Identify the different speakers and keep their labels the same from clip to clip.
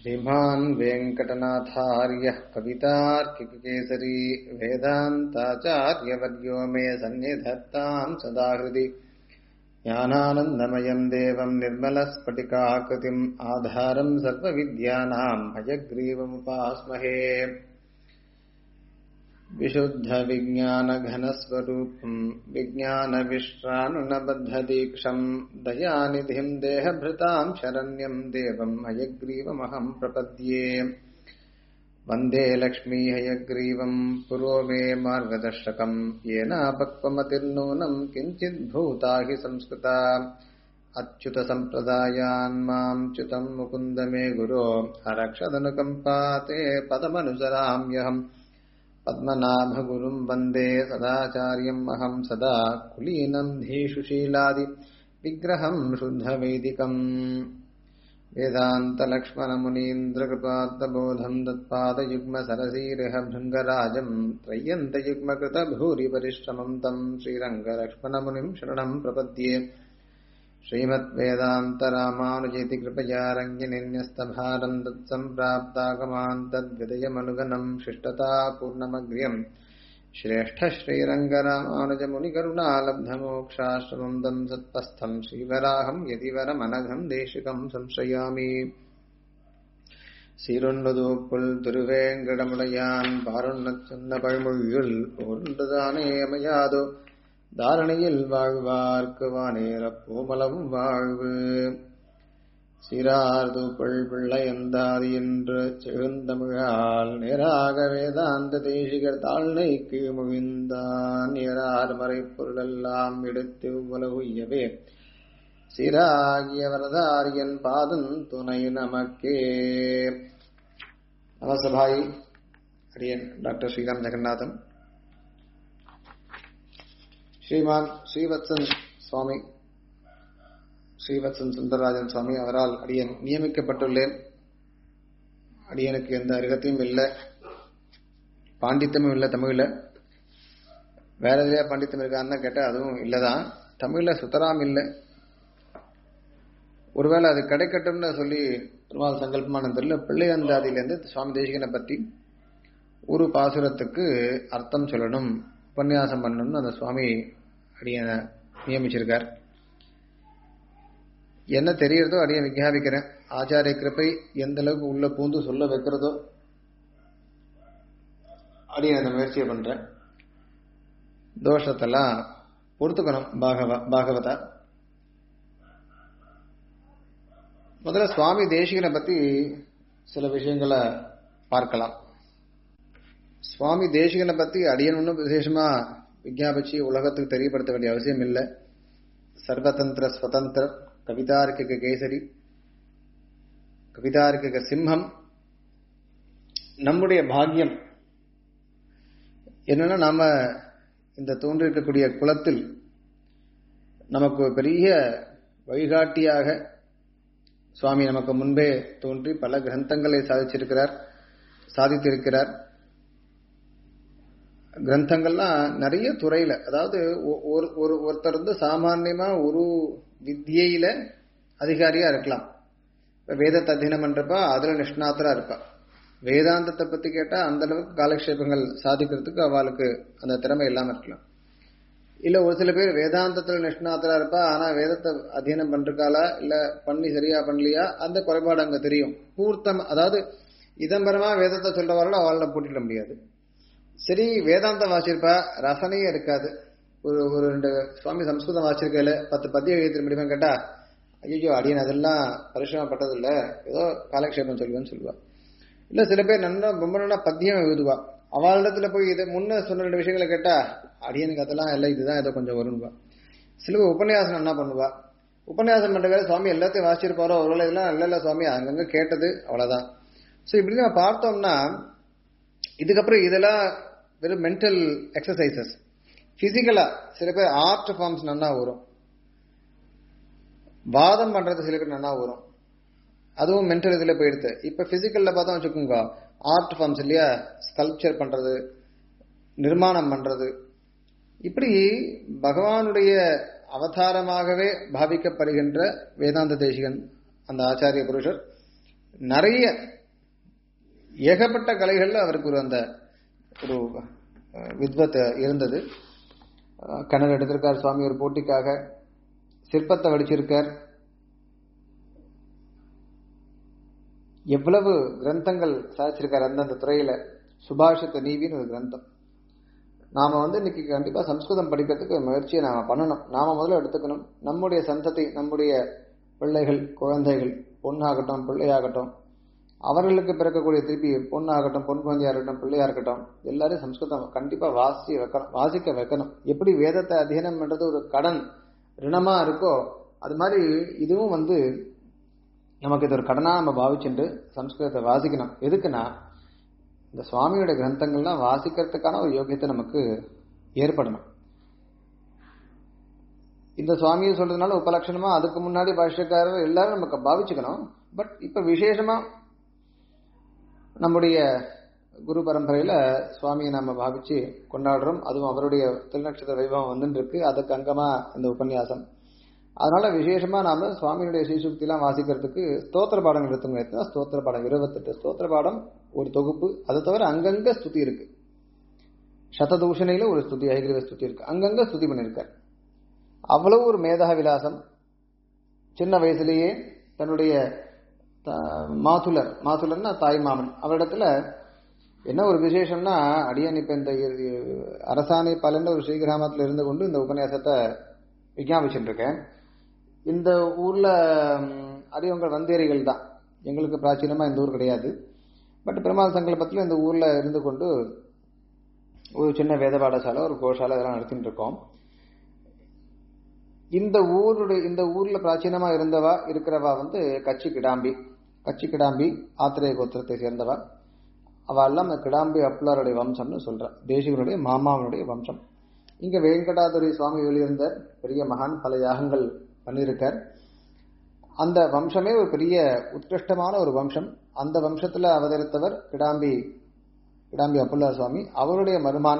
Speaker 1: श्रीमान् वेङ्कटनाथार्यः कवितार्किककेसरी वेदान्ताचार्यवर्यो मे सन्निधत्ताम् सदा हृदि ज्ञानानन्दमयम् देवम् निर्मलस्फटिकाकृतिम् आधारम् सर्वविद्यानाम् हयग्रीवमुपास्महे विशुद्धविज्ञानघनस्वरूपम् विज्ञानविश्रानुनबद्धदीक्षम् दयानिधिम् देहभृताम् शरण्यम् देवम् हयग्रीवमहम् प्रपद्ये वन्दे लक्ष्मी हयग्रीवम् पुरो मे मार्गदर्शकम् येनापक्वमतिर्नूनम् किञ्चिद्भूता हि संस्कृता अच्युतसम्प्रदायान् माम् च्युतम् मुकुन्द मे गुरो हरक्षदनुकम्पाते पदमनुसराम्यहम् पद्मनाभगुरुम् वन्दे सदाचार्यम् अहम् सदा कुलीनम् धीषुशीलादि विग्रहम् शुद्धवैदिकम् वेदान्तलक्ष्मणमुनीन्द्रकृपात्तबोधम् दत्पादयुग्मसरसीरः भृङ्गराजम् त्रय्यन्तयुग्मकृतभूरिपरिश्रमम् तम् श्रीरङ्गलक्ष्मणमुनिम् शरणम् प्रपद्ये श्रीमद्वेदान्तरामानुजेति कृपया रङ्गिनिन्यस्तभारम् तत्सम्प्राप्तागमान् तद्विदयमनुगणम् शिष्टता पूर्णमग्र्यम् श्रेष्ठश्रीरङ्गरामानुजमुनिकरुणालब्धमोक्षाश्रमम् दम् सत्पस्थम् श्रीवराहम् यतिवरमनघम् देशिकम् संश्रयामि சீரொன்பதூப்புள் திருவேங்கடமுடையான் பாருண்ணச் சொன்ன பழ்மொழியுள் போன்றதானே அமையாதோ தாரணையில் வாழ்வார்க்கு வானேரப் பூமலவும் வாழ்வு சிறார்து பிள்ளை எந்தாதி என்று செழுந்தமிழால் நேராக வேதாந்த தேசிகர் தாழ்னை கீழ்மொழிந்தான் நேரார் மறைப்பொருளெல்லாம் எடுத்து உலகுயவே சிறாகிய வரதாரியன் பாதம் துணை நமக்கே நமசபாய் அரியன் டாக்டர் ஸ்ரீராம் ஜெகநாதன் ஸ்ரீமான் ஸ்ரீவத்சன் சுவாமி ஸ்ரீவத்சன் சுந்தரராஜன் சுவாமி அவரால் அடியன் நியமிக்கப்பட்டுள்ளேன் அடியனுக்கு எந்த அருகத்தையும் இல்லை பாண்டித்தமும் இல்லை தமிழில் வேற எதுலையா பாண்டித்தம் இருக்கான்னு கேட்டால் அதுவும் இல்லைதான் தமிழில் சுத்தராம் இல்லை ஒருவேளை அது கிடைக்கட்டும்னு சொல்லி பெருமாள் சங்கல்பமான தெரியல பிள்ளையந்தாதியிலேருந்து சுவாமி தேசிகனை பற்றி ஒரு பாசுரத்துக்கு அர்த்தம் சொல்லணும் உபன்யாசம் பண்ணணும்னு அந்த சுவாமி அடியனை நியமிச்சிருக்கார் என்ன தெரியறதோ அடியை விஞ்ஞாபிக்கிறேன் ஆச்சாரிய கிருப்பை எந்த அளவுக்கு உள்ள பூந்து சொல்ல வைக்கிறதோ அடியை அந்த முயற்சியை பண்றேன் தோஷத்தெல்லாம் பொறுத்துக்கணும் பாகவ பாகவதா முதல்ல சுவாமி தேசிகனை பத்தி சில விஷயங்களை பார்க்கலாம் சுவாமி தேசிகனை பத்தி அடியன் ஒன்றும் விசேஷமா விஜாபிச்சு உலகத்துக்கு தெரியப்படுத்த வேண்டிய அவசியம் இல்லை சர்வதந்திர ஸ்வதந்திர கவிதார்க்கிக கேசரி கவிதார்க்கிக சிம்மம் நம்முடைய பாக்கியம் என்னன்னா நாம இந்த தோன்றிருக்கக்கூடிய குலத்தில் நமக்கு பெரிய வழிகாட்டியாக சுவாமி நமக்கு முன்பே தோன்றி பல கிரந்தங்களை சாதிச்சிருக்கிறார் சாதித்திருக்கிறார் கிரந்தங்கள்லாம் நிறைய துறையில அதாவது ஒரு ஒரு ஒருத்தர் வந்து சாமான்யமா ஒரு வித்தியில அதிகாரியா இருக்கலாம் வேதத்தை அத்தியனம் பண்றப்ப அதுல நிஷ்ணாத்தரா இருப்பா வேதாந்தத்தை பத்தி கேட்டா அந்த அளவுக்கு காலக்ஷேபங்கள் சாதிக்கிறதுக்கு அவளுக்கு அந்த திறமை இல்லாம இருக்கலாம் இல்ல ஒரு சில பேர் வேதாந்தத்துல நிஷ்ணாத்தரா இருப்பா ஆனா வேதத்தை அத்தியனம் பண்றக்காலா இல்ல பண்ணி சரியா பண்ணலையா அந்த குறைபாடு அங்க தெரியும் பூர்த்தம் அதாவது இதம்பரமா வேதத்தை சொல்றவர்கள அவளை போட்டிட முடியாது சரி வேதாந்தம் வாசிச்சிருப்பா ரசனையே இருக்காது ஒரு ஒரு ரெண்டு சுவாமி சம்ஸ்கிருதம் வாசிச்சிருக்கல பத்து பத்தியம் எழுதிட முடியுமா கேட்டா ஐயோ அடியன் அதெல்லாம் பரிசிரமப்பட்டது இல்ல ஏதோ காலக்ஷேபம் சொல்லுவேன்னு சொல்லுவா இல்ல சில பேர் நல்லா ரொம்ப நல்லா பத்தியம் எழுதுவா அவளிடத்துல போய் இது முன்ன சொன்ன ரெண்டு விஷயங்களை கேட்டா அடியனுக்கு அதெல்லாம் இல்லை இதுதான் ஏதோ கொஞ்சம் வரும்பா சில பேர் உபன்யாசம் என்ன பண்ணுவா உபன்யாசம் பண்ற வேலை சுவாமி எல்லாத்தையும் வாசிச்சிருப்பாரோ ஒருவேளை இதெல்லாம் இல்ல இல்ல சுவாமி அங்கங்க கேட்டது அவ்வளவுதான் ஸோ இப்படி நம்ம பார்த்தோம்னா இதுக்கப்புறம் இதெல்லாம் வெறும் மென்டல் எக்ஸசைசஸ் பிசிக்கலா சில பேர் ஆர்ட் ஃபார்ம்ஸ் நல்லா வரும் வாதம் பண்றது சில பேர் நல்லா வரும் அதுவும் மென்டல் இதுல போயிடுது இப்ப பிசிக்கல்ல பார்த்தா வச்சுக்கோங்க ஆர்ட் ஃபார்ம்ஸ் இல்லையா ஸ்கல்ப்சர் பண்றது நிர்மாணம் பண்றது இப்படி பகவானுடைய அவதாரமாகவே பாவிக்கப்படுகின்ற வேதாந்த தேசிகன் அந்த ஆச்சாரிய புருஷர் நிறைய ஏகப்பட்ட கலைகள்ல அவருக்கு ஒரு அந்த ஒரு அஹ், வித்வத் இருந்தது அஹ், கிணறு எடுத்திருக்கார் சுவாமி ஒரு போட்டிக்காக சிற்பத்தை வடிச்சிருக்கார் எவ்வளவு கிரந்தங்கள் சாதிச்சிருக்கார் அந்தந்த துறையில சுபாஷித்த நீவின்னு ஒரு கிரந்தம் நாம வந்து இன்னைக்கு கண்டிப்பா சம்ஸ்கிருதம் படிக்கிறதுக்கு முயற்சியை நாம பண்ணணும் நாம முதல்ல எடுத்துக்கணும் நம்முடைய சந்ததி நம்முடைய பிள்ளைகள் குழந்தைகள் பொண்ணாகட்டும் பிள்ளையாகட்டும் அவர்களுக்கு பிறக்கக்கூடிய திருப்பி பொண்ணாகட்டும் பொன் குழந்தையா இருக்கட்டும் பிள்ளையா இருக்கட்டும் எல்லாரும் சம்ஸ்கிருதம் கண்டிப்பா வாசி வைக்கணும் வாசிக்க வைக்கணும் எப்படி வேதத்தை அध्यயனம் பண்றது ஒரு கடன் ரிணமா இருக்கோ அது மாதிரி இதுவும் வந்து நமக்கு இது ஒரு கடனா நம்ம பாவிச்சுட்டு சம்ஸ்கிருதத்தை வாசிக்கணும் எதுக்குன்னா இந்த சுவாமியோட கிரந்தங்கள்லாம் வாசிக்கிறதுக்கான ஒரு யோகியத்தை நமக்கு ஏற்படணும் இந்த சுவாமியை சொல்றதுனால உபலட்சணமா அதுக்கு முன்னாடி பாஷ்யக்காரர் எல்லாரும் நமக்கு பாவிச்சுக்கணும் பட் இப்ப விசேஷமா நம்முடைய குரு பரம்பரையில சுவாமியை நாம பாவிச்சு கொண்டாடுறோம் அதுவும் அவருடைய திருநட்சத்திர வைபவம் வந்துட்டு இருக்கு அதுக்கு அங்கமா இந்த உபன்யாசம் அதனால விசேஷமா நாம சுவாமியுடைய ஸ்ரீசுக்திலாம் வாசிக்கிறதுக்கு ஸ்தோத்திர பாடம் எடுத்துங்க எத்தனை ஸ்தோத்திர பாடம் இருபத்தெட்டு ஸ்தோத்திர பாடம் ஒரு தொகுப்பு அதை தவிர அங்கங்க ஸ்துதி இருக்கு சததூஷணையில ஒரு ஸ்துதி ஐகிரவ ஸ்துதி இருக்கு அங்கங்க ஸ்துதி பண்ணியிருக்கார் அவ்வளவு ஒரு மேதா விலாசம் சின்ன வயசுலேயே தன்னுடைய த- மாதுலர் மாதுலர்னா தாய் மாமன் அவரிடத்துல என்ன ஒரு விசேஷம்னா அடியன் இப்ப இந்த இ- அரசாணை பலன் ஒரு ஸ்ரீகிராமத்தில் இருந்து கொண்டு இந்த உபன்யாசத்தை விஞ்ஞாபிச்சுட்டு இருக்கேன் இந்த ஊர்ல ம், அடியவங்கள் வந்தேரிகள் தான் எங்களுக்கு பிராச்சீனமா இந்த ஊர் கிடையாது பட் பெருமாள் சங்கல்பத்தில் இந்த ஊர்ல இருந்து கொண்டு ஒரு சின்ன வேத பாடசாலை ஒரு கோஷாலை இதெல்லாம் நடத்திட்டு இருக்கோம் இந்த ஊருடைய இந்த ஊர்ல பிராச்சீனமா இருந்தவா இருக்கிறவா வந்து கச்சி கிடாம்பி கச்சி கிடாம்பி ஆத்திரேய கோத்திரத்தை சேர்ந்தவா அவ எல்லாம் அந்த கிடாம்பி அப்லாருடைய வம்சம்னு சொல்றா தேசிகனுடைய மாமாவனுடைய வம்சம் இங்க வெங்கடாதுரி சுவாமி வெளியிருந்த பெரிய மகான் பல யாகங்கள் பண்ணியிருக்கார் அந்த வம்சமே ஒரு பெரிய உத்கிருஷ்டமான ஒரு வம்சம் அந்த வம்சத்துல அவதரித்தவர் கிடாம்பி கிடாம்பி அப்புல்லார் சுவாமி அவருடைய மருமான்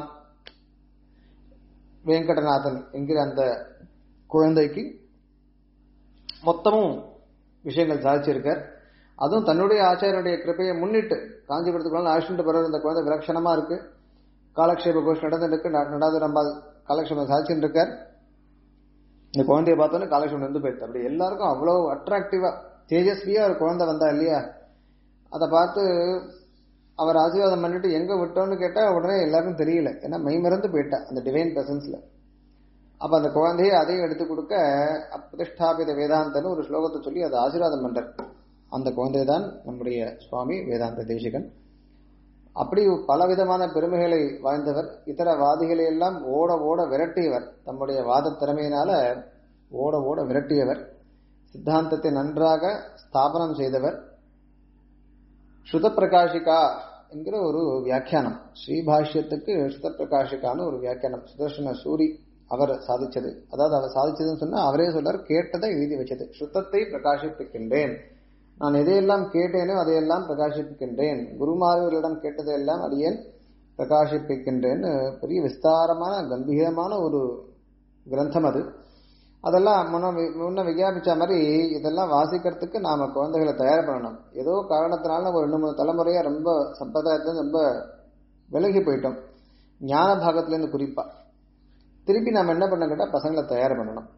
Speaker 1: வெங்கடநாதன் என்கிற அந்த குழந்தைக்கு மொத்தமும் விஷயங்கள் சாதிச்சிருக்கார் அதுவும் தன்னுடைய ஆச்சாரியனுடைய கிருப்பையை முன்னிட்டு காஞ்சிபுரத்துக்குள்ள அழைச்சிட்டு போற இந்த குழந்தை விலட்சணமா இருக்கு காலக்ஷேப கோஷம் நடந்துருக்கு நடாது நம்ம காலக்ஷேபம் சாதிச்சுட்டு இருக்கார் இந்த குழந்தைய பார்த்தோன்னே காலக்ஷேபம் நின்று போயிடுது அப்படி எல்லாருக்கும் அவ்வளவு அட்ராக்டிவா தேஜஸ்வியா ஒரு குழந்தை வந்தா இல்லையா அதை பார்த்து அவர் ஆசீர்வாதம் பண்ணிட்டு எங்க விட்டோம்னு கேட்டா உடனே எல்லாருக்கும் தெரியல ஏன்னா மெய்மறந்து போயிட்டா அந்த டிவைன் பிரசன்ஸ்ல அப்ப அந்த குழந்தையை அதையும் எடுத்து கொடுக்க பிரதிஷ்டாபித வேதாந்தன்னு ஒரு ஸ்லோகத்தை சொல்லி அதை ஆசீர்வாதம் பண்றார் அந்த குழந்தை தான் நம்முடைய சுவாமி வேதாந்த தேசிகன் அப்படி பலவிதமான பெருமைகளை வாய்ந்தவர் இதர வாதிகளை எல்லாம் ஓட ஓட விரட்டியவர் தம்முடைய வாத திறமையினால ஓட ஓட விரட்டியவர் சித்தாந்தத்தை நன்றாக ஸ்தாபனம் செய்தவர் ஸ்ருத பிரகாஷிகா என்கிற ஒரு வியாக்கியானம் ஸ்ரீபாஷ்யத்துக்கு ஸ்ருத பிரகாஷிகான்னு ஒரு வியாக்கியானம் சுதர்ஷன சூரி அவர் சாதிச்சது அதாவது அவர் சாதிச்சதுன்னு சொன்னா அவரே சொல்றார் கேட்டதை எழுதி வச்சது சுத்தத்தை பிரகாசிப்பிக்கின்றேன் நான் எதையெல்லாம் கேட்டேனோ அதையெல்லாம் பிரகாசிப்பிக்கின்றேன் குருமார்களிடம் கேட்டதையெல்லாம் அடியேன் பிரகாசிப்பிக்கின்றேன்னு பெரிய விஸ்தாரமான கம்பீரமான ஒரு கிரந்தம் அது அதெல்லாம் முன்ன வி- முன்ன விஞ்ஞாபிச்ச மாதிரி இதெல்லாம் வாசிக்கிறதுக்கு நாம குழந்தைகளை தயார் பண்ணணும் ஏதோ காரணத்தினால ஒரு ரெண்டு மூணு தலைமுறையா ரொம்ப சம்பிரதாயத்துல ரொம்ப விலகி போயிட்டோம் ஞான பாகத்துல இருந்து குறிப்பா திருப்பி நாம என்ன பண்ண கேட்டா பசங்களை தயார் பண்ணணும்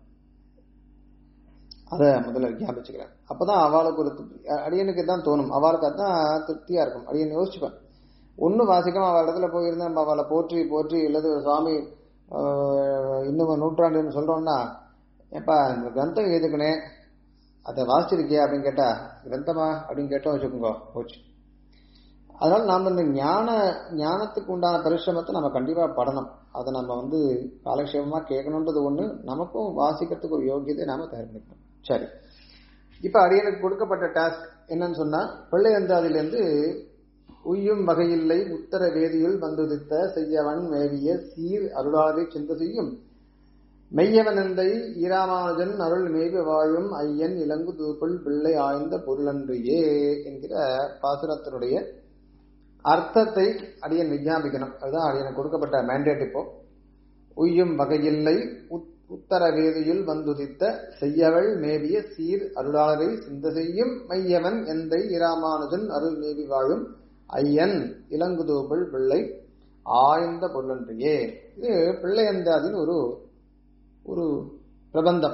Speaker 1: அதை முதல்ல விஞ்ஞாபிச்சுக்கிறேன் அப்பதான் அவளுக்கு ஒரு திருப்தி- அடியனுக்கு தான் தோணும் அவளுக்கு அதான் திருப்தியா இருக்கும் அடியன் யோசிச்சுப்பேன் ஒன்றும் வாசிக்காம அவள் இடத்துல போயிருந்தா நம்ம அவளை போற்றி போற்றி இல்லது சுவாமி ஆஹ், இன்னும் நூற்றாண்டுன்னு சொல்றோம்னா ஏப்பா இந்த கிரந்தம் எதுக்குனே அதை வாசிச்சிருக்கியா அப்படின்னு கேட்டா கிரந்தமா அப்படின்னு கேட்டோம் வச்சுக்கோங்க போச்சு அதனால நாம இந்த ஞான ஞானத்துக்கு உண்டான பரிசிரமத்தை நம்ம கண்டிப்பா படணும் அதை நம்ம வந்து காலக்ஷேபமா கேட்கணுன்றது ஒண்ணு நமக்கும் வாசிக்கிறதுக்கு ஒரு யோகியதை நாம தயார் பண்ணிக்கணும் சரி இப்ப அடியனுக்கு கொடுக்கப்பட்ட டாஸ்க் என்னன்னு சொன்னா பிள்ளையந்தாதிலிருந்து உய்யும் வகையில்லை உத்தர வேதியுள் வந்துதித்த செய்யவன் மேவிய சீர் அருளாதை சிந்த செய்யும் மெய்யவனந்தை ஈராமானுஜன் அருள் மேவி வாழும் ஐயன் இலங்கு தூக்குள் பிள்ளை ஆய்ந்த பொருளன்றியே என்கிற பாசுரத்தினுடைய அர்த்தத்தை அடியன் விஞ்ஞாபிக்கணும் அதுதான் அடியனுக்கு கொடுக்கப்பட்ட மேண்டேட் இப்போ உய்யும் வகையில்லை உத்- உத்தர வேதியுள் வந்துதித்த செய்யவள் மேவிய சீர் அருளாரை சிந்த செய்யும் மையவன் எந்தை இராமானுஜன் அருள் மேவி வாழும் ஐயன் இளங்குதூபல் பிள்ளை ஆய்ந்த பொருளன்றியே இது பிள்ளையந்தாதின் ஒரு ஒரு பிரபந்தம்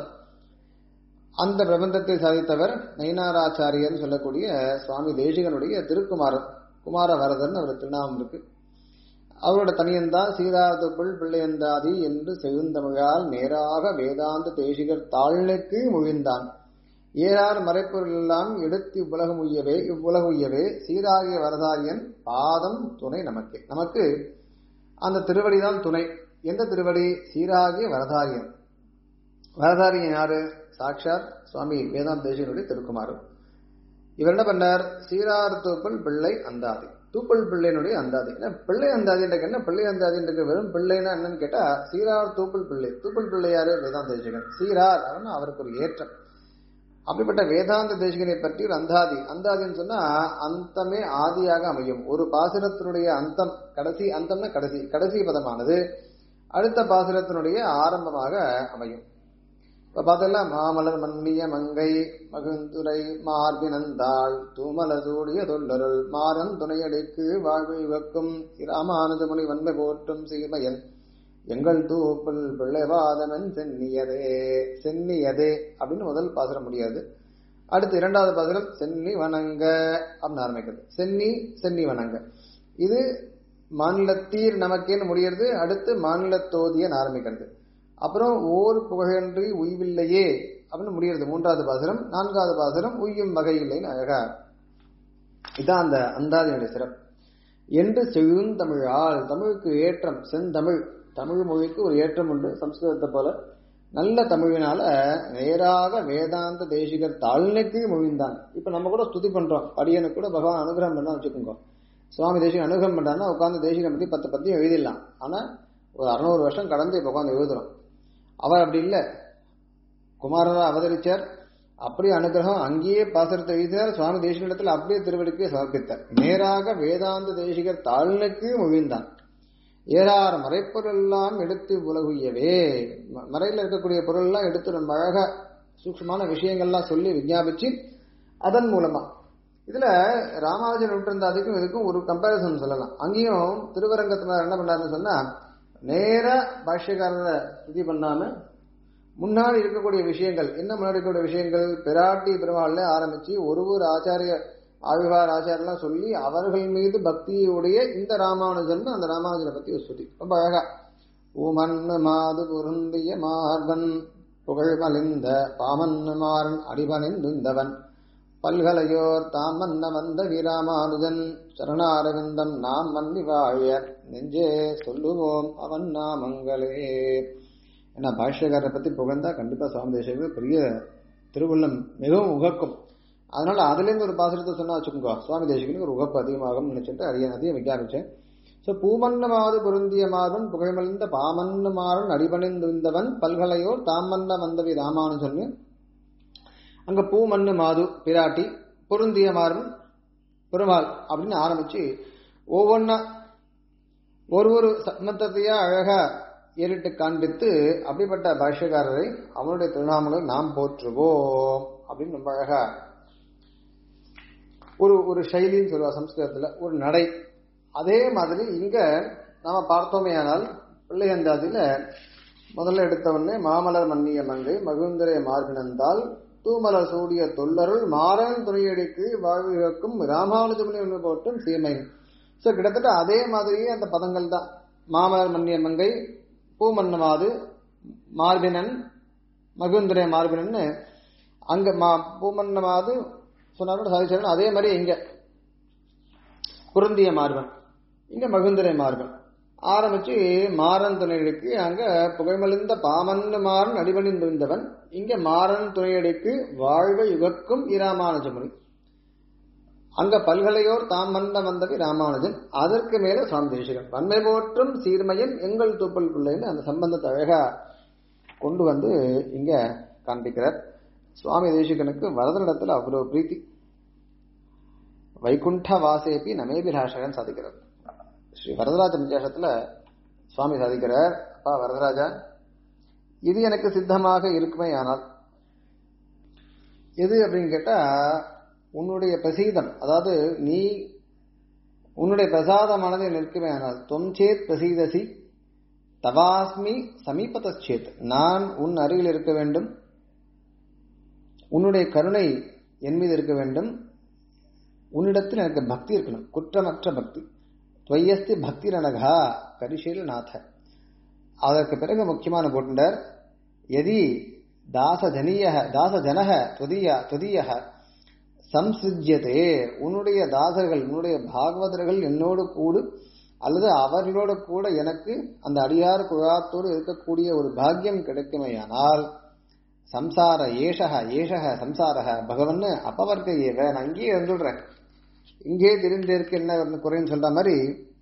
Speaker 1: அந்த பிரபந்தத்தை சாதித்தவர் நயினாராச்சாரியர் சொல்லக்கூடிய சுவாமி தேசிகனுடைய திருக்குமாரர் குமாரவரதன் அவர் திருநாமம் இருக்கு அவரோட தனியந்தான் சீதாதுப்புள் பிள்ளையந்தாதி என்று செழுந்தமிழால் நேராக வேதாந்த தேசிகர் தாழ்நுக்கு மொழிந்தான் ஏறார் மறைப்பொருள் எல்லாம் எடுத்து இவ்வுலகம் உய்யவே இவ்வுலக உய்யவே சீராகிய வரதாரியன் பாதம் துணை நமக்கு நமக்கு அந்த திருவடிதான் துணை எந்த திருவடி சீராகிய வரதாரியன் வரதாரியன் யாரு சாட்சாத் சுவாமி வேதாந்த தேசிகனுடைய திருக்குமாரர் இவர் என்ன பண்ணார் சீரார் தூப்பல் பிள்ளை அந்தாதி தூப்பல் பிள்ளையினுடைய அந்தாதி என்ன பிள்ளை அந்தாதின்றது என்ன பிள்ளை அந்தாதின்றது வெறும் பிள்ளைன்னா என்னன்னு கேட்டா சீரார் தூப்பல் பிள்ளை தூப்பல் பிள்ளை யாரு வேதாந்த தேசிகன் சீரார் அவன் அவருக்கு ஒரு ஏற்றம் அப்படிப்பட்ட வேதாந்த தேசிகனை பற்றி ஒரு அந்தாதி அந்தாதின்னு சொன்னா அந்தமே ஆதியாக அமையும் ஒரு பாசுரத்தினுடைய அந்தம் கடைசி அந்தம்னா கடைசி கடைசி பதமானது அடுத்த பாசுரத்தினுடைய ஆரம்பமாக அமையும் இப்ப பார்த்தோம்னா மாமலர் மன்னிய மங்கை மகிழ்ந்துரை மார்பினந்தாள் தூமல சூடிய தொல்லருள் மாறன் துணையடைக்கு வாழ்வை வைக்கும் இராமானுஜமுனி வன்மை போற்றும் சீமையன் எங்கள் தூப்பல் பிள்ளைவாதமன் சென்னியதே சென்னியதே அப்படின்னு முதல் பாசுரம் முடியாது அடுத்து இரண்டாவது பாசுரம் சென்னி வணங்க அப்படின்னு ஆரம்பிக்கிறது சென்னி சென்னி வணங்க இது மாநிலத்தீர் நமக்கேன்னு முடியறது அடுத்து மாநிலத்தோதியன் ஆரம்பிக்கிறது அப்புறம் ஓர் புகழன்றி உய்வில்லையே அப்படின்னு முடியறது மூன்றாவது பாசுரம் நான்காவது பாசுரம் உய்யும் வகை இல்லைன்னு அழகா இதான் அந்த அந்தாதியுடைய சிறப்பு என்று செழுந்தமிழால் தமிழுக்கு ஏற்றம் செந்தமிழ் தமிழ் மொழிக்கு ஒரு ஏற்றம் உண்டு சம்ஸ்கிருதத்தை போல நல்ல தமிழினால நேராக வேதாந்த தேசிகர் தாழ்நிலைக்கு மொழிந்தான் இப்ப நம்ம கூட ஸ்துதி பண்றோம் அடியனுக்கு கூட பகவான் அனுகிரகம் பண்ணா வச்சுக்கோங்க சுவாமி தேசிகன் அனுகிரகம் பண்றாருன்னா உட்காந்து தேசிகன் பத்தி பத்து பத்தியும் எழுதிடலாம் ஆனா ஒரு அறுநூறு வருஷம் கடந்து இப்ப உட்காந்து எழுதுறோம் அவர் அப்படி இல்லை குமாரரா அவதரிச்சார் அப்படியே அனுகிரகம் அங்கேயே பாசரத்தை எழுதினார் சுவாமி தேசிகனிடத்தில் அப்படியே திருவடிக்கு சமர்ப்பித்தார் நேராக வேதாந்த தேசிகர் தாழ்நிலைக்கு மொழிந்தான் ஏறார் மறைப்பொருள் எல்லாம் எடுத்து உலகுயவே மறையில் இருக்கக்கூடிய பொருள் எல்லாம் எடுத்து நம்ம அழகா சூக்ஷமான விஷயங்கள்லாம் சொல்லி விஞ்ஞாபிச்சு அதன் மூலமா இதுல ராமானுஜன் விட்டிருந்த அதுக்கும் இதுக்கும் ஒரு கம்பேரிசன் சொல்லலாம் அங்கேயும் திருவரங்கத்துல என்ன பண்ணாருன்னு சொன்னா நேர பாஷ்யக்காரரை ஸ்துதி பண்ணாம முன்னாடி இருக்கக்கூடிய விஷயங்கள் என்ன முன்னாடி இருக்கக்கூடிய விஷயங்கள் பிராட்டி பெருமாள்ல ஆரம்பிச்சு ஒரு ஒரு ஆச்சாரிய ஆழ்வார் ஆச்சாரியெல்லாம் சொல்லி அவர்கள் மீது பக்தியுடைய இந்த ராமானுஜன் அந்த ராமானுஜனை பத்தி ஒரு ஸ்துதி ரொம்ப அழகா ஊமன் மாது பொருந்திய மார்பன் புகழ் மலிந்த பாமன் மாறன் அடிபணிந்துந்தவன் பல்கலையோர் தாம் மன்ன வந்த வீராமானுஜன் சரணாரவிந்தம் நாம் மன்னி வாழிய நெஞ்சே சொல்லுவோம் அவன் நாமங்களே ஏன்னா பாஷ்யக்காரரை பத்தி புகழ்ந்தா கண்டிப்பா சுவாமி தேசிகருக்கு பெரிய திருவுள்ளம் மிகவும் உகக்கும் அதனால அதுல இருந்து ஒரு பாசுரத்தை சொன்னா வச்சுக்கோங்க சுவாமி தேசிகனுக்கு ஒரு உகப்பு அதிகமாகும் நினைச்சிட்டு அரியன் அதையும் விஞ்ஞாபிச்சேன் ஸோ பூமன்னமாது பொருந்திய மாதன் புகழ்மலிந்த பாமன்னு மாறன் அடிபணிந்திருந்தவன் பல்கலையோர் தாமன்ன வந்தவி ராமானுஜன் அங்க பூ மண்ணு மாது பிராட்டி பொருந்திய மாறன் பெருமாள் அப்படின்னு ஆரம்பிச்சு ஒவ்வொன்னா ஒரு ஒரு சம்மந்தத்தையா அழகா ஏறிட்டு காண்பித்து அப்படிப்பட்ட பாஷ்யக்காரரை அவனுடைய திருநாமங்களை நாம் போற்றுவோம் அப்படின்னு ரொம்ப அழகா ஒரு ஒரு சைலின்னு சொல்லுவா சம்ஸ்கிருதத்துல ஒரு நடை அதே மாதிரி இங்க நாம பார்த்தோமே ஆனால் பிள்ளையந்தாதியில முதல்ல எடுத்த உடனே மாமலர் மன்னிய மங்கை மகுந்தரை மார்பினந்தால் தூமலர் சூடிய தொல்லருள் மாறன் துணையடிக்கு வாழ்விழக்கும் ராமானுஜமணி ஒன்று போட்டும் சீமை ஸோ கிட்டத்தட்ட அதே மாதிரியே அந்த பதங்கள் தான் மாமலர் மன்னிய மங்கை பூமன்னமாது மார்பினன் மகுந்தரை மார்பினன் அங்க மா பூமன்னமாது சொன்னாலும் சாதிச்சாலும் அதே மாதிரி இங்க குருந்திய மார்பன் இங்க மகுந்தரை மார்பன் ஆரம்பிச்சு மாறன் துணையடிக்கு அங்க புகைமலிந்த பாமன்னு மாறன் அடிபணிந்திருந்தவன் இங்க மாறன் துணையடிக்கு வாழ்வை யுகக்கும் இராமானுஜமுனி அங்க பல்கலையோர் தாம் மன்ன வந்தவி ராமானுஜன் அதற்கு மேல சுவாமி தேசிகன் வன்மை போற்றும் சீர்மையன் எங்கள் தூப்பல் பிள்ளைன்னு அந்த சம்பந்தத்தை அழகா கொண்டு வந்து இங்க காண்பிக்கிறார் சுவாமி தேசிகனுக்கு வரதனிடத்துல அவ்வளவு பிரீத்தி வைகுண்ட வாசேபி நமேபிலாஷகன் சாதிக்கிறார் ஸ்ரீ வரதராஜ விசேஷத்துல சுவாமி சாதிக்கிறார் அப்பா வரதராஜா இது எனக்கு சித்தமாக இருக்குமே ஆனால் எது அப்படின்னு கேட்டா உன்னுடைய பிரசீதம் அதாவது நீ உன்னுடைய பிரசாதமானது நிற்குமே ஆனால் தொம்சேத் பிரசீதசி தவாஸ்மி சமீபத்தேத் நான் உன் அருகில் இருக்க வேண்டும் உன்னுடைய கருணை என் மீது இருக்க வேண்டும் உன்னிடத்தில் எனக்கு பக்தி இருக்கணும் குற்றமற்ற பக்தி துவையஸ்தி பக்தி ரணகா கரிசீல நாத அதற்கு பிறகு முக்கியமான போட்டுண்டார் எதி தாசஜனிய தாசஜனக துதிய துதிய சம்சிஜ்யதே உன்னுடைய தாசர்கள் உன்னுடைய பாகவதர்கள் என்னோடு கூடு அல்லது அவர்களோட கூட எனக்கு அந்த அடியார் குழாத்தோடு இருக்கக்கூடிய ஒரு பாக்கியம் கிடைக்குமையானால் சம்சார ஏஷக ஏஷக சம்சாரக பகவன் அப்பவர்க்க ஏவ நான் இங்கேயே இருந்துடுறேன் இங்கேயே தெரிந்து இருக்கு என்ன குறைன்னு சொல்ற மாதிரி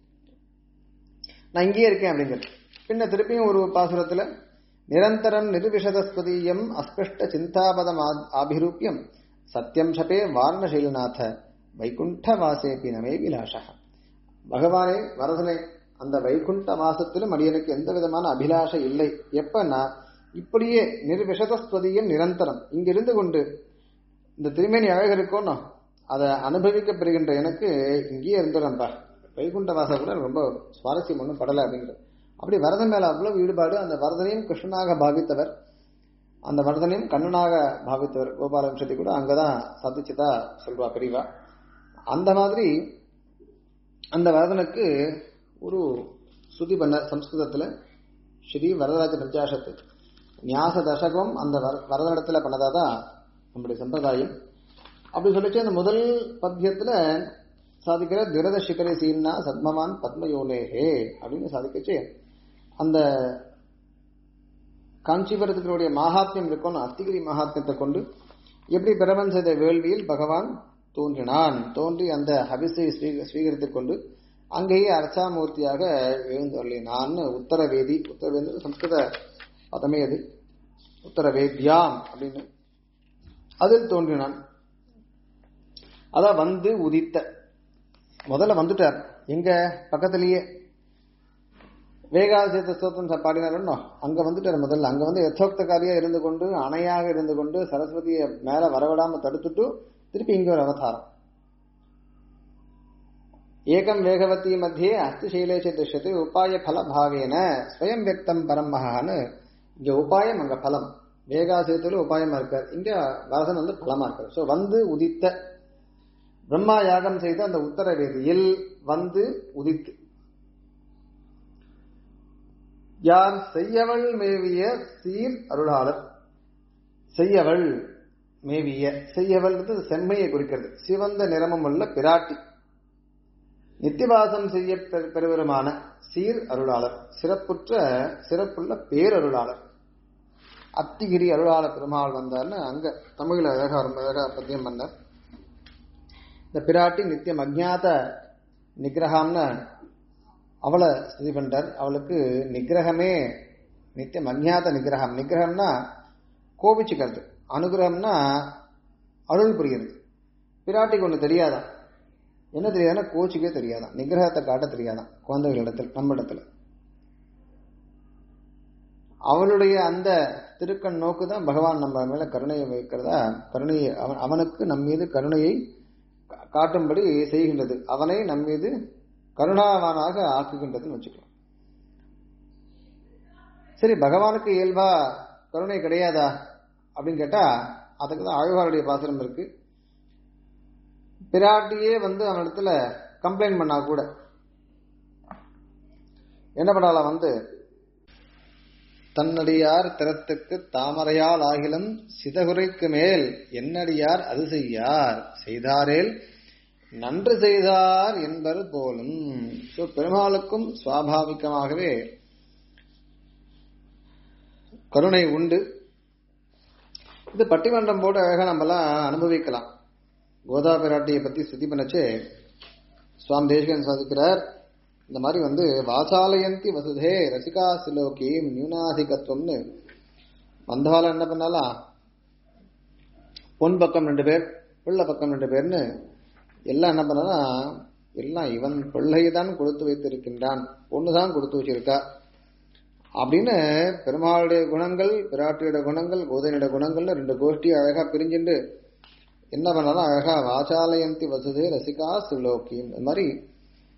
Speaker 1: நான் இங்கேயே இருக்கேன் அப்படிங்கிறது பின்ன திருப்பியும் ஒரு பாசுரத்துல நிரந்தரம் நிர்விஷதஸ்பதீயம் அஸ்பிருஷ்ட சிந்தாபதம் ஆபிரூபியம் சத்தியம் ஷபே வாரணசீலநாத வைகுண்ட வாசேபி நமே விலாசா பகவானே வரதனை அந்த வைகுண்ட மாசத்திலும் அடியனுக்கு எந்த விதமான அபிலாஷை இல்லை எப்பன்னா இப்படியே நிர்விஷதஸ்பதியம் நிரந்தரம் இங்கிருந்து கொண்டு இந்த திருமேனி அழகு இருக்கோன்னா அதை அனுபவிக்கப்படுகின்ற எனக்கு இங்கேயே இருந்துடுறேன்ப்பா வைகுண்ட வாசம் கூட ரொம்ப சுவாரஸ்யம் ஒன்றும் படலை அப்படிங்கிறது அப்படி வரதன் மேல அவ்வளவு ஈடுபாடு அந்த வரதனையும் கிருஷ்ணனாக பாவித்தவர் அந்த வரதனையும் கண்ணனாக பாவித்தவர் கோபாலவம்சத்தை கூட அங்கதான் சந்திச்சுதா சொல்வா பெரியவா அந்த மாதிரி அந்த வரதனுக்கு ஒரு சுதி பண்ண சம்ஸ்கிருதத்துல ஸ்ரீ வரதராஜ பஞ்சாசத்து நியாச தசகம் அந்த வரதனிடத்துல பண்ணதாதான் நம்முடைய சம்பிரதாயம் அப்படி சொல்லிச்சு அந்த முதல் பத்தியத்துல சாதிக்கிற திரத சிகரை சீன்னா சத்மவான் பத்மயோனேஹே அப்படின்னு சாதிக்கச்சு அந்த காஞ்சிபுரத்தினுடைய மகாத்மியம் இருக்கணும் அத்திகிரி மகாத்மியத்தை கொண்டு எப்படி பிரபஞ்ச செய்த வேள்வியில் பகவான் தோன்றினான் தோன்றி அந்த ஹபிஸை ஸ்வீகரித்துக் கொண்டு அங்கேயே அர்ச்சாமூர்த்தியாக எழுந்தருளினான் உத்தரவேதி உத்தரவேதி சம்ஸ்கிருத பதமே அது உத்தரவேத்யாம் அப்படின்னு அதில் தோன்றினான் அதான் வந்து உதித்த முதல்ல வந்துட்டார் எங்க பக்கத்திலேயே வேகாசேத்த ஸ்தோத்திரம் பாடினாருன்னோ அங்க வந்துட்டார் முதல்ல அங்க வந்து யசோக்தகாரியா இருந்து கொண்டு அணையாக இருந்து கொண்டு சரஸ்வதியை மேல வரவிடாம தடுத்துட்டு திருப்பி இங்க ஒரு அவதாரம் ஏகம் வேகவதி மத்தியே அஸ்திசைலேஷ திருஷ்யத்து உபாய பல பாவேன ஸ்வயம் வியக்தம் பரமஹான்னு இங்க உபாயம் அங்க பலம் வேகாசேத்துல உபாயமா இருக்கார் இங்க வரதன் வந்து பலமா இருக்கார் ஸோ வந்து உதித்த பிரம்மா யாகம் செய்த அந்த உத்தரவேதியில் வந்து உதித்து யார் செய்யவள் மேவிய சீர் அருளாளர் செய்யவள் மேவிய செய்யவள் செம்மையை குறிக்கிறது சிவந்த நிறமும் உள்ள பிராட்டி நித்திவாசம் செய்ய பெருவருமான சீர் அருளாளர் சிறப்புற்ற சிறப்புள்ள பேரருளாளர் அத்திகிரி அருளாளர் பெருமாள் வந்தார்னு அங்க தமிழ்ல அழகா ரொம்ப அழகா பத்தியம் பண்ணார் இந்த பிராட்டி நித்தியம் அஜாத நிகிரகம்னு அவளை ஸ்துதி பண்றார் அவளுக்கு நிகிரகமே நித்தியம் அஜாத நிகிரகம் நிகிரகம்னா கோபிச்சுக்கிறது அனுகிரகம்னா அருள் புரியுது பிராட்டிக்கு ஒன்று தெரியாதான் என்ன தெரியாதுன்னா கோச்சுக்கே தெரியாதான் நிகிரகத்தை காட்ட தெரியாதான் குழந்தைகள் இடத்துல நம்ம இடத்துல அவளுடைய அந்த திருக்கண் நோக்கு தான் பகவான் நம்ம மேல கருணையை வைக்கிறதா கருணையை அவன் அவனுக்கு நம் மீது கருணையை காட்டும்படி செய்கின்றது அவனை நம் மீது கருணாவானாக ஆக்குகின்றதுன்னு வச்சுக்கலாம் சரி பகவானுக்கு இயல்பா கருணை கிடையாதா அப்படின்னு கேட்டா அதுக்கு தான் ஆழ்வாருடைய பாசனம் இருக்கு பிராட்டியே வந்து அவனிடத்துல கம்ப்ளைண்ட் பண்ணா கூட என்ன பண்ணலாம் வந்து தன்னடியார் திறத்துக்கு தாமரையால் ஆகிலும் சிதகுரைக்கு மேல் என்னடியார் அது செய்யார் செய்தாரேல் நன்று செய்தார் என்பது போலும் ஸோ பெருமாளுக்கும் சுவாபாவிகமாகவே கருணை உண்டு இது பட்டிமன்றம் போட்டு அழகாக நம்மலாம் அனுபவிக்கலாம் கோதா பிராட்டியை பற்றி ஸ்துதி பண்ணச்சே சுவாமி தேசிகன் சாதிக்கிறார் இந்த மாதிரி வந்து வாசாலயந்தி வசுதே ரசிகா சிலோகி நியூனாதிகத்துவம்னு வந்தால என்ன பண்ணாலாம் பொன் பக்கம் ரெண்டு பேர் பிள்ளை பக்கம் ரெண்டு பேர்னு எல்லாம் என்ன பண்ணனா எல்லாம் இவன் பிள்ளையை தான் கொடுத்து வைத்திருக்கின்றான் பொண்ணு தான் கொடுத்து வச்சிருக்கா அப்படின்னு பெருமாளுடைய குணங்கள் பிராட்டியோட குணங்கள் கோதையோட குணங்கள்னு ரெண்டு கோஷ்டி அழகா பிரிஞ்சுண்டு என்ன பண்ணாலும் அழகா வாசாலயந்தி வசுதே ரசிகா சிலோக்கி இந்த மாதிரி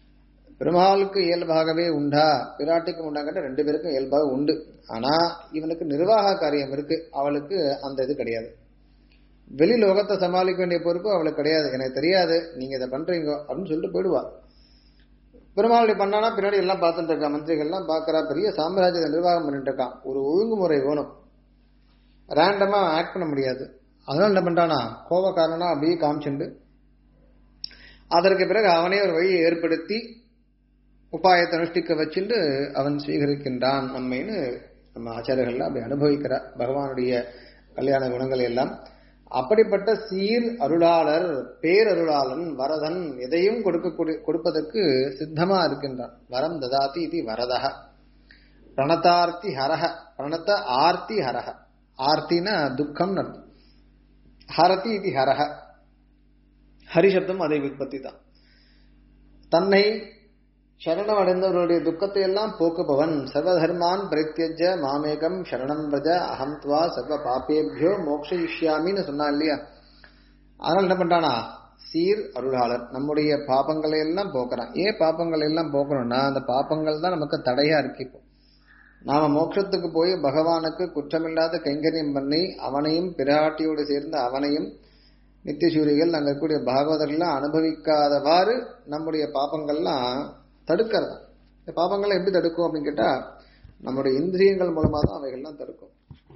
Speaker 1: பெருமாளுக்கு இயல்பாகவே உண்டா பிராட்டிக்கும் உண்டாங்கிட்ட ரெண்டு பேருக்கும் இயல்பாக உண்டு ஆனா இவனுக்கு நிர்வாக காரியம் இருக்கு அவளுக்கு அந்த இது கிடையாது வெளி லோகத்தை சமாளிக்க வேண்டிய பொறுப்பு அவளுக்கு கிடையாது எனக்கு தெரியாது நீங்க இதை பண்றீங்க அப்படின்னு சொல்லிட்டு போயிடுவா பெருமாளுடைய பண்ணானா பின்னாடி எல்லாம் பார்த்துட்டு இருக்கா மந்திரிகள்லாம் பார்க்கறா பெரிய சாம்ராஜ்யத்தை நிர்வாகம் பண்ணிட்டு இருக்கான் ஒரு ஒழுங்குமுறை வேணும் ரேண்டமா ஆக்ட் பண்ண முடியாது அதனால என்ன பண்றானா கோபக்காரனா அப்படியே காமிச்சுண்டு அதற்கு பிறகு அவனே ஒரு வழியை ஏற்படுத்தி உபாயத்தை அனுஷ்டிக்க வச்சுட்டு அவன் ஸ்வீகரிக்கின்றான் நம்மைன்னு நம்ம ஆச்சாரியர்கள்லாம் அப்படி அனுபவிக்கிறார் பகவானுடைய கல்யாண குணங்கள் எல்லாம் அப்படிப்பட்ட சீர் அருளாளர் பேரருளாளன் வரதன் எதையும் கொடுக்க கொடுப்பதற்கு சித்தமா இருக்கின்றான் வரம் ததாதி இது வரதக பிரணதார்த்தி ஹரஹ பிரணத ஆர்த்தி ஹரஹ ஆர்த்தினா துக்கம் அர்த்தம் ஹரதி இது ஹரஹ ஹரிசப்தம் அதை விற்பத்தி தான் தன்னை சரணம் அடைந்தவர்களுடைய துக்கத்தை எல்லாம் போக்குபவன் சர்வதர்மான் பரித்தியஜ மாமேகம் சரணம் பிரஜ அகம் துவா சர்வ பாப்பேபியோ மோக்ஷயிஷ்யாமின்னு சொன்னான் இல்லையா அதனால என்ன பண்றானா சீர் அருளாளர் நம்முடைய பாப்பங்களை எல்லாம் போக்குறான் ஏன் பாப்பங்களை எல்லாம் போக்கணும்னா அந்த பாப்பங்கள் தான் நமக்கு தடையா இருக்கு இப்போ நாம மோட்சத்துக்கு போய் பகவானுக்கு குற்றமில்லாத கைங்கரியம் பண்ணி அவனையும் பிராட்டியோடு சேர்ந்து அவனையும் நித்தியசூரிகள் அங்க இருக்கக்கூடிய பாகவதர்கள்லாம் அனுபவிக்காதவாறு நம்முடைய பாப்பங்கள்லாம் தடுக்கிறது இந்த பாப்பங்களை எப்படி தடுக்கும் அப்படின்னு கேட்டா நம்முடைய இந்திரியங்கள் மூலமா தான் அவைகள்லாம் தடுக்கும்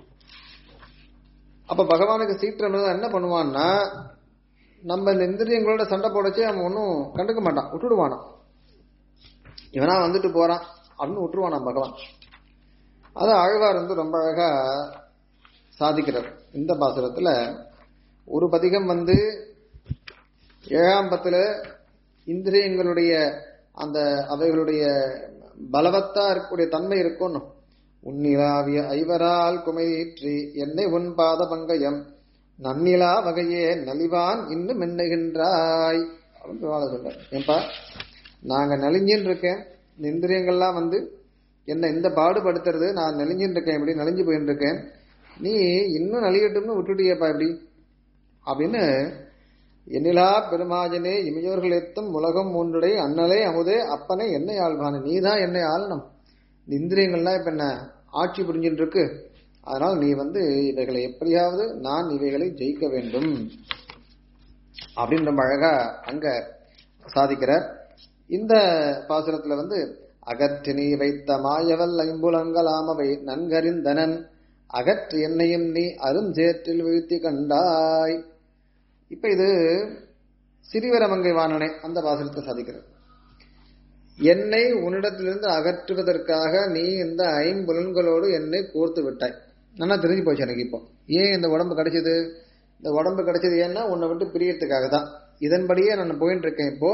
Speaker 1: அப்ப பகவானுக்கு சீற்றம் என்ன பண்ணுவான்னா நம்ம இந்த இந்திரியங்களோட சண்டை போடச்சே அவன் ஒன்றும் கண்டுக்க மாட்டான் விட்டுடுவானான் இவனா வந்துட்டு போறான் அப்படின்னு விட்டுருவானான் பகவான் அது ஆழ்வார் வந்து ரொம்ப அழகா சாதிக்கிறார் இந்த பாசுரத்துல ஒரு பதிகம் வந்து ஏழாம் பத்துல இந்திரியங்களுடைய அந்த அவைகளுடைய பலவத்தா இருக்கக்கூடிய தன்மை இருக்கும் உன்னிலாவிய ஐவரால் குமையீற்றி என்னை உன் பாத பங்கயம் நன்னிலா வகையே நலிவான் இன்னும் மென்னுகின்றாய் அப்படின்னு சொல்ற ஏன்பா நாங்க நலிஞ்சின்னு இருக்கேன் இந்த இந்திரியங்கள்லாம் வந்து என்ன இந்த பாடுபடுத்துறது நான் நெலிஞ்சின்னு இருக்கேன் இப்படி நலிஞ்சு போயின்னு இருக்கேன் நீ இன்னும் நலியட்டும்னு விட்டுட்டியப்பா இப்படி அப்படின்னு எண்ணிலா பெருமாஜனே இமையோர்கள் எத்தும் உலகம் மூன்றுடை அண்ணலே அமுதே அப்பனே என்னை ஆள்வானே நீ தான் என்னை ஆளணும் இந்த இந்திரியங்கள்லாம் இப்ப என்ன ஆட்சி புரிஞ்சுட்டு இருக்கு அதனால் நீ வந்து இவைகளை எப்படியாவது நான் இவைகளை ஜெயிக்க வேண்டும் அப்படின்னு ரொம்ப அழகா அங்க சாதிக்கிற இந்த பாசுரத்துல வந்து அகற்றி நீ வைத்த மாயவல் ஐம்புலங்களாமவை நன்கறிந்தனன் அகற்று என்னையும் நீ அருஞ்சேற்றில் வீழ்த்தி கண்டாய் இப்ப இது சிறிவரமங்கை வாணனே அந்த பாசுரத்தை சாதிக்கிறது என்னை உன்னிடத்திலிருந்து அகற்றுவதற்காக நீ இந்த ஐம்புலன்களோடு என்னை கோர்த்து விட்டாய் நல்லா தெரிஞ்சு போச்சு எனக்கு இப்போ ஏன் இந்த உடம்பு கிடைச்சது இந்த உடம்பு கிடைச்சது ஏன்னா உன்னை விட்டு பிரியறதுக்காக தான் இதன்படியே நான் போயிட்டு இருக்கேன் இப்போ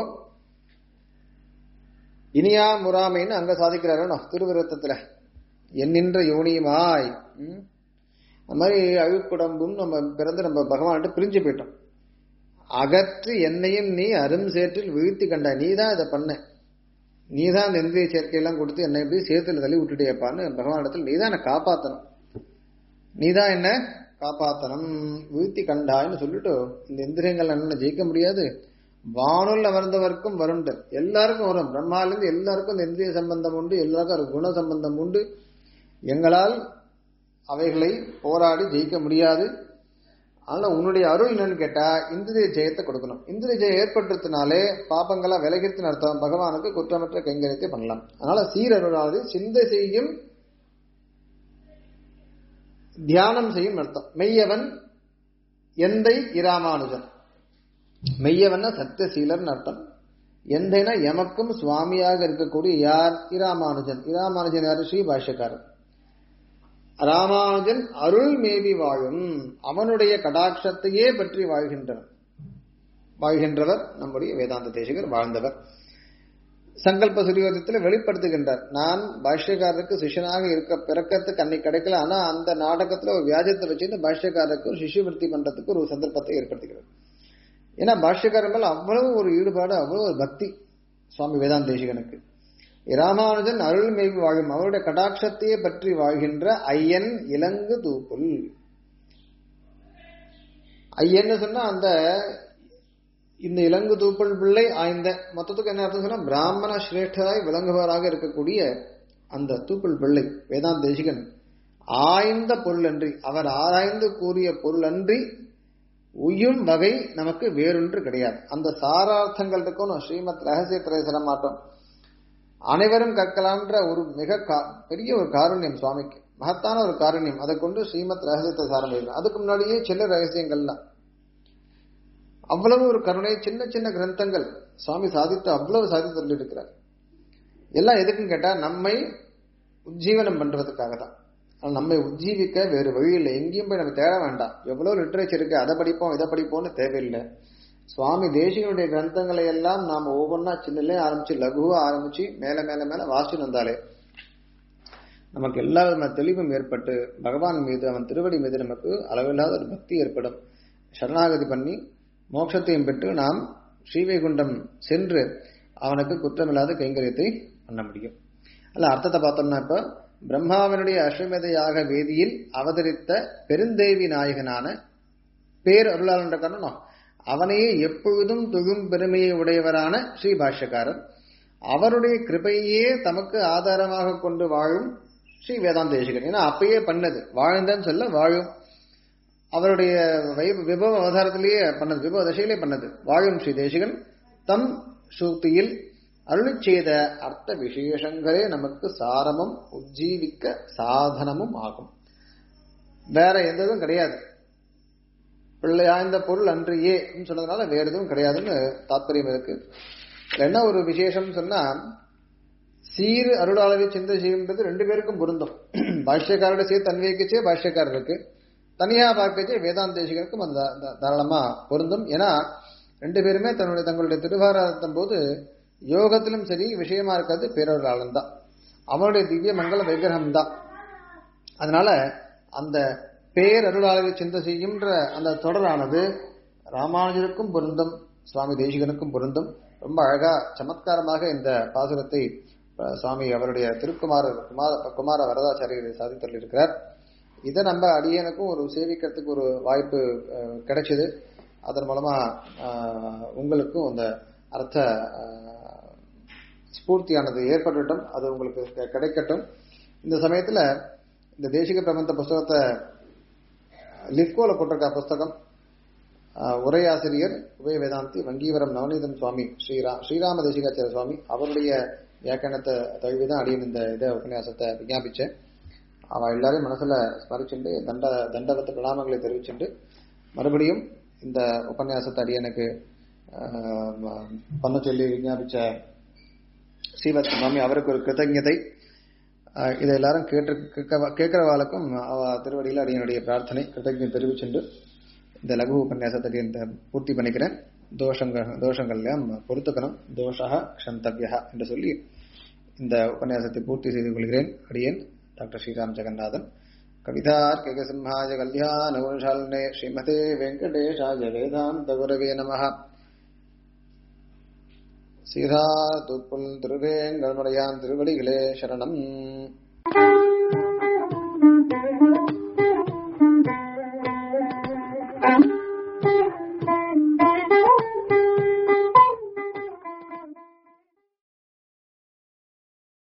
Speaker 1: இனியா முறாமைன்னு அங்க சாதிக்கிறாரு திருவிருத்தத்துல என்னின்ற யோனியுமாய் அந்த மாதிரி அழுக்குடம்பும் நம்ம பிறந்து நம்ம பகவான்கிட்ட பிரிஞ்சு போயிட்டோம் அகற்று என்னையும் நீ அரும் சேற்றில் வீழ்த்தி கண்ட நீ தான் இதை பண்ண நீ தான் இந்த இந்திரிய சேர்க்கையெல்லாம் கொடுத்து என்னை எப்படி சேர்த்துல தள்ளி விட்டுட்டேப்பான்னு பகவான் இடத்துல நீ தான் என்னை காப்பாத்தணும் நீ தான் என்ன காப்பாத்தணும் வீழ்த்தி கண்டாய்னு சொல்லிட்டு இந்த இந்திரியங்கள் என்ன ஜெயிக்க முடியாது வானுள் அமர்ந்தவர்க்கும் வருண்டு எல்லாருக்கும் வரும் பிரம்மாலேருந்து எல்லாருக்கும் இந்த இந்திரிய சம்பந்தம் உண்டு எல்லாருக்கும் குண சம்பந்தம் உண்டு எங்களால் அவைகளை போராடி ஜெயிக்க முடியாது ஆனால் உன்னுடைய அருள் என்னன்னு கேட்டா இந்திரிய ஜெயத்தை கொடுக்கணும் இந்திரிய ஜெயம் ஏற்பட்டதுனாலே பாப்பங்களா விலகிறதுன்னு அர்த்தம் பகவானுக்கு குற்றமற்ற கைங்கரியத்தை பண்ணலாம் அதனால சீரருளாவது சிந்தை செய்யும் தியானம் செய்யும் அர்த்தம் மெய்யவன் எந்தை இராமானுஜன் மெய்யவன்னா சத்தியசீலர்னு அர்த்தம் எந்தைனா எமக்கும் சுவாமியாக இருக்கக்கூடிய யார் இராமானுஜன் இராமானுஜன் யாரு ஸ்ரீ பாஷ்யக்காரர் ராமானுஜன் அருள் மேவி வாழும் அவனுடைய கடாட்சத்தையே பற்றி வாழ்கின்றவர் வாழ்கின்றவர் நம்முடைய வேதாந்த தேசிகர் வாழ்ந்தவர் சங்கல்ப சுரியோதத்தில் வெளிப்படுத்துகின்றார் நான் பாஷ்யக்காரருக்கு சிஷ்யனாக இருக்க பிறக்கிறதுக்கு அன்னைக்கு கிடைக்கல ஆனா அந்த நாடகத்துல ஒரு வியாஜத்தை வச்சுட்டு பாஷ்யக்காரருக்கு ஒரு சிஷ்யவருத்தி பண்றதுக்கு ஒரு சந்தர்ப்பத்தை ஏற்படுத்துகிறது ஏன்னா பாஷ்யக்காரர் மேல அவ்வளவு ஒரு ஈடுபாடு அவ்வளவு ஒரு பக்தி சுவாமி வேதாந்த தேசிகனுக்கு ராமானுஜன் அருள் மேவி வாழும் அவருடைய கடாட்சத்தையே பற்றி வாழ்கின்ற ஐயன் இலங்கு தூப்புல் ஐயன்னு சொன்னா அந்த இந்த இலங்கு தூப்பல் பிள்ளை ஆய்ந்த மொத்தத்துக்கு என்ன அர்த்தம் சொன்னா பிராமண சிரேஷ்டராய் விளங்குபவராக இருக்கக்கூடிய அந்த தூப்பல் பிள்ளை வேதாந்த தேசிகன் ஆய்ந்த பொருள் அன்றி அவர் ஆராய்ந்து கூறிய பொருள் அன்றி உயும் வகை நமக்கு வேறொன்று கிடையாது அந்த சாரார்த்தங்கள் இருக்கணும் ஸ்ரீமத் ரகசிய திரைசர மாட்டோம் அனைவரும் கற்கலான்ற ஒரு மிக கா- பெரிய ஒரு காருண்யம் சுவாமிக்கு மகத்தான ஒரு காருண்யம் அதை கொண்டு ஸ்ரீமத் ரகசியத்தை சாரம் அதுக்கு முன்னாடியே சில ரகசியங்கள்லாம் அவ்வளவு ஒரு கருணை சின்ன சின்ன கிரந்தங்கள் சுவாமி சாதித்து அவ்வளவு சாதித்து சொல்லியிருக்கிறார் எல்லாம் எதுக்குன்னு கேட்டா நம்மை உஜ்ஜீவனம் பண்றதுக்காக தான் ஆனா நம்மை உஜ்ஜீவிக்க வேறு வழி இல்லை எங்கேயும் போய் நம்ம தேட வேண்டாம் எவ்வளவு லிட்ரேச்சர் இருக்கு அதை படிப்போம் இதை படிப்போம்னு தேவையில்லை சுவாமி தேசிகனுடைய கிரந்தங்களை எல்லாம் நாம ஒவ்வொன்றா சின்னலே ஆரம்பிச்சு லகுவா ஆரம்பிச்சு மேல மேல மேல வாசிச்சு வந்தாலே நமக்கு எல்லா விதமான தெளிவும் ஏற்பட்டு பகவான் மீது அவன் திருவடி மீது நமக்கு அளவில்லாத ஒரு பக்தி ஏற்படும் சரணாகதி பண்ணி மோட்சத்தையும் பெற்று நாம் ஸ்ரீவைகுண்டம் சென்று அவனுக்கு குற்றமில்லாத கைங்கரியத்தை பண்ண முடியும் அல்ல அர்த்தத்தை பார்த்தோம்னா இப்ப பிரம்மாவினுடைய அஸ்வமேத யாக வேதியில் அவதரித்த பெருந்தேவி நாயகனான பேர் அருளாளன் காரணம் அவனையே எப்பொழுதும் தொழும் பெருமையை உடையவரான ஸ்ரீ பாஷ்யக்காரர் அவருடைய கிருபையே தமக்கு ஆதாரமாக கொண்டு வாழும் ஸ்ரீ வேதாந்த தேசிகன் ஏன்னா அப்பயே பண்ணது வாழ்ந்தன்னு சொல்ல வாழும் அவருடைய வை- விபவ அவதாரத்திலேயே பண்ணது விபவ தசையிலே பண்ணது வாழும் ஸ்ரீ தேசிகன் தம் சூக்தியில் அருளிச் செய்த அர்த்த விசேஷங்களே நமக்கு சாரமும் உஜ்ஜீவிக்க சாதனமும் ஆகும் வேற எந்த இதுவும் கிடையாது பிள்ளையாய்ந்த பொருள் அன்றியே ன்னு சொன்னதுனால வேற எதுவும் கிடையாதுன்னு தாத்பரியம் இருக்கு இதுல என்ன ஒரு விசேஷம் சொன்னா சீர் அருளாளரை சிந்தை செய்யுன்றது ரெண்டு பேருக்கும் பொருந்தும் பாஷ்யக்காரோட சேர்த்து அன்வயிக்கச்சே பாஷ்யக்காரருக்கு தனியா பார்க்கச்சே வேதாந்த தேசிகருக்கும் அது தா- தா- தாராளமா பொருந்தும் ஏன்னா ரெண்டு பேருமே தன்னுடைய தங்களுடைய திருவாராதத்தின் போது யோகத்திலும் சரி விஷயமா இருக்கிறது பேரொருளாளன் தான் அவனுடைய திவ்ய மங்கள விக்கிரகம் தான் அதனால அந்த பேரருளாளரை சிந்தை செய்கின்ற அந்த தொடரானது ராமானுஜருக்கும் பொருந்தும் சுவாமி தேசிகனுக்கும் பொருந்தும் ரொம்ப அழகா சமத்காரமாக இந்த பாசுரத்தை அஹ், சுவாமி அவருடைய திருக்குமார குமார குமார வரதாச்சாரியர் சாதித்தள்ளியிருக்கிறார் இதை நம்ம அடியனுக்கும் ஒரு சேவிக்கிறதுக்கு ஒரு வாய்ப்பு அஹ், கிடைச்சது அதன் மூலமா அஹ், உங்களுக்கும் அந்த அர்த்த அஹ், ஸ்பூர்த்தியானது ஏற்படட்டும் அது உங்களுக்கு கி- கிடைக்கட்டும் இந்த சமயத்துல இந்த தேசிக பிரபந்த புஸ்தகத்தை லிப்கோல போட்டிருக்க புஸ்தகம் ஆஹ், உரையாசிரியர் உபய வேதாந்தி வங்கீவரம் நவநீதன் சுவாமி ஸ்ரீரா ஸ்ரீராம தேசிகாச்சாரிய சுவாமி அவருடைய வியாக்கியானத்தை தழுவி தான் அடியன் இந்த இதை உபன்யாசத்தை விஞ்ஞாபிச்சேன் அவ எல்லாரையும் மனசுல ஸ்மரிச்சுண்டு தண்ட தண்டவத்த பிரணாமங்களை தெரிவிச்சுண்டு மறுபடியும் இந்த உபன்யாசத்தை அடியனுக்கு ஆஹ், பண்ண சொல்லி விஞ்ஞாபிச்ச ஸ்ரீவத் சுவாமி அவருக்கு ஒரு கிருத்தஜதை ஆஹ் இதை எல்லாரும் கேட்டு கேட்க கேட்கிறவாளுக்கும் அவ திருவடியில் அடியனுடைய பிரார்த்தனை கிருத்தஜை தெரிவிச்சுண்டு இந்த லகு உபன்யாசத்தை இந்த பூர்த்தி பண்ணிக்கிறேன் தோஷங்கள் தோஷங்கள் எல்லாம் பொறுத்துக்கணும் தோஷா க்ஷந்தவ்யா என்று சொல்லி இந்த உபன்யாசத்தை பூர்த்தி செய்து கொள்கிறேன் அடியேன் டாக்டர் ஸ்ரீராம் ஜெகநாதன் கவிதார்க்கிக சிம்ஹாய கல்யாண குணசாலினே ஸ்ரீமதே வெங்கடேஷாய வேதாந்த குரவே நமः சீரா துப்புல் திருவேங்கல்மடையான் திருவடிகளே சரணம்
Speaker 2: Thank you.